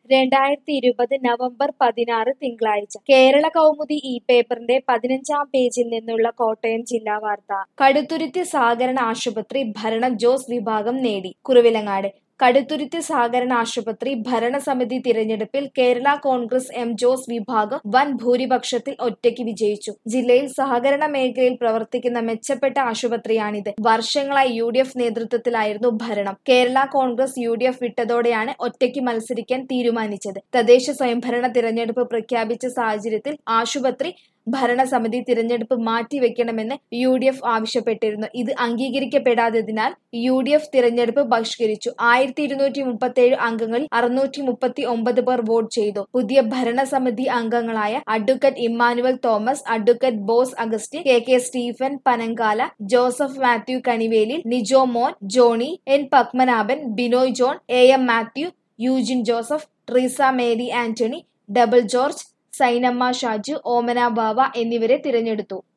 രണ്ടായിരത്തി ഇരുപത് നവംബർ പതിനാറ് തിങ്കളാഴ്ച കേരള കൗമുദി ഈ പേപ്പറിന്റെ പതിനഞ്ചാം പേജിൽ നിന്നുള്ള കോട്ടയം ജില്ലാ വാർത്ത കടുത്തുരുത്തി സഹകരണ ആശുപത്രി ഭരണം ജോസ് വിഭാഗം നേടി കുറുവിലങ്ങാട് കടുത്തുരുത്തി സഹകരണ ആശുപത്രി ഭരണസമിതി തിരഞ്ഞെടുപ്പിൽ കേരള കോൺഗ്രസ് എം ജോസ് വിഭാഗം വൻ ഭൂരിപക്ഷത്തിൽ ഒറ്റയ്ക്ക് വിജയിച്ചു ജില്ലയിൽ സഹകരണ മേഖലയിൽ പ്രവർത്തിക്കുന്ന മെച്ചപ്പെട്ട ആശുപത്രിയാണിത് വർഷങ്ങളായി യു ഡി എഫ് നേതൃത്വത്തിലായിരുന്നു ഭരണം Kerala Congress U D F വിട്ടതോടെയാണ് ഒറ്റയ്ക്ക് മത്സരിക്കാൻ തീരുമാനിച്ചത് തദ്ദേശ സ്വയംഭരണ തിരഞ്ഞെടുപ്പ് പ്രഖ്യാപിച്ച സാഹചര്യത്തിൽ ആശുപത്രി ഭരണസമിതി തിരഞ്ഞെടുപ്പ് മാറ്റിവെക്കണമെന്ന് യു ഡി എഫ് ആവശ്യപ്പെട്ടിരുന്നു ഇത് അംഗീകരിക്കപ്പെടാത്തതിനാൽ യു ഡി എഫ് തിരഞ്ഞെടുപ്പ് ബഹിഷ്കരിച്ചു ആയിരത്തി ഇരുന്നൂറ്റി മുപ്പത്തേഴ് അംഗങ്ങളിൽ അറുന്നൂറ്റി മുപ്പത്തി ഒമ്പത് പേർ വോട്ട് ചെയ്തു പുതിയ ഭരണസമിതി അംഗങ്ങളായ advocate Emmanuel Thomas advocate Bose Augustine K K Stephen Panankala Joseph Mathew Kanivelil Nijo Mon Johnny N Padmanabhan Binoy John A M Mathew Eugene Joseph Treesa Mary Antony ഡബിൾ ജോർജ് സൈനമ്മ ഷാജു ഓമന ബാവ എന്നിവരെ തിരഞ്ഞെടുത്തു